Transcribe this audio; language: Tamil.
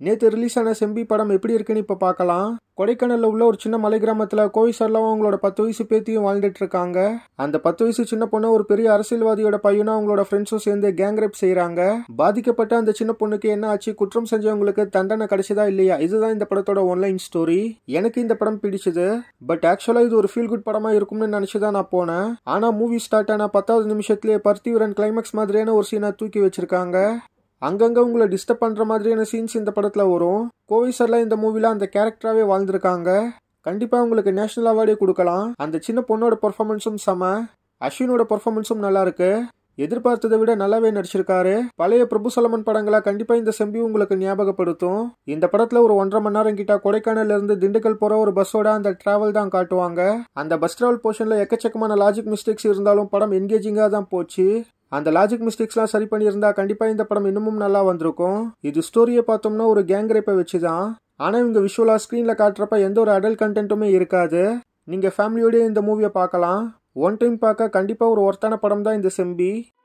நேற்று ரிலீஸ் ஆன செம்பி படம் எப்படி இருக்குன்னு இப்போ பார்க்கலாம் கொடைக்கானல்ல உள்ள ஒரு சின்ன மலை கிராமத்துல கோவி சரளாவும் அவங்களோட பத்து வயசு பேத்தியும் வாழ்ந்துட்டு இருக்காங்க அந்த பத்து வயசு சின்ன பொண்ணு ஒரு பெரிய அரசியல்வாதியோட பையனும் அவங்களோட ஃப்ரெண்ட்ஸும் சேர்ந்து கேங் ரேப் செய்யறாங்க பாதிக்கப்பட்ட அந்த சின்ன பொண்ணுக்கு என்ன ஆச்சு குற்றம் செஞ்சவங்களுக்கு தண்டனை கிடைச்சதா இல்லையா இதுதான் இந்த படத்தோட ஒன்லைன் ஸ்டோரி எனக்கு இந்த படம் பிடிச்சது பட் ஆக்சுவலா இது ஒரு ஃபீல் குட் படமா இருக்கும்னு நினைச்சுதான் நான் போனேன் ஆனா மூவி ஸ்டார்ட் ஆன பத்தாவது நிமிஷத்துலயே பர்த்திவரன் கிளைமேக்ஸ் மாதிரியான ஒரு சீனை தூக்கி வச்சிருக்காங்க அங்கங்க உங்களை டிஸ்டர்ப் பண்ற மாதிரியான சீன்ஸ் இந்த படத்துல வரும் கோவி சார்லாம் இந்த மூவில அந்த கேரக்டராகவே வாழ்ந்திருக்காங்க கண்டிப்பா உங்களுக்கு நேஷனல் அவார்டே கொடுக்கலாம் அந்த சின்ன பொண்ணோட பெர்ஃபார்மன்ஸும் செம அஸ்வினோட பெர்ஃபார்மன்ஸும் நல்லா இருக்கு எதிர்பார்த்ததை விட நல்லாவே நடிச்சிருக்காரு பழைய பிரபு சலமன் படங்களை கண்டிப்பா இந்த செம்பி உங்களுக்கு ஞாபகப்படுத்தும் இந்த படத்துல ஒரு ஒன்றரை மணி நேரம் கிட்ட கொடைக்கானல்ல இருந்து திண்டுக்கல் போற ஒரு பஸ்ஸோட அந்த டிராவல் தான் காட்டுவாங்க அந்த பஸ் டிராவல் போர்ஷன்ல எக்கச்சக்கமான லாஜிக் மிஸ்டேக்ஸ் இருந்தாலும் படம் என்கேஜிங்கா தான் போச்சு அந்த லாஜிக் மிஸ்டேக்ஸ்லாம் சரி பண்ணியிருந்தா கண்டிப்பா இந்த படம் இன்னமும் நல்லா வந்திருக்கும் இது ஸ்டோரியை பார்த்தோம்னா ஒரு கேங் ரேப்பை வச்சுதான் ஆனா இவங்க விஷுவலா ஸ்கிரீன்ல காட்டுறப்ப எந்த ஒரு அடல்ட் கண்டென்ட்டுமே இருக்காது நீங்க ஃபேமிலியோடய இந்த மூவியை பார்க்கலாம் ஒன் டைம் பார்க்க கண்டிப்பா ஒரு ஒர்த்தான படம் தான் இந்த செம்பி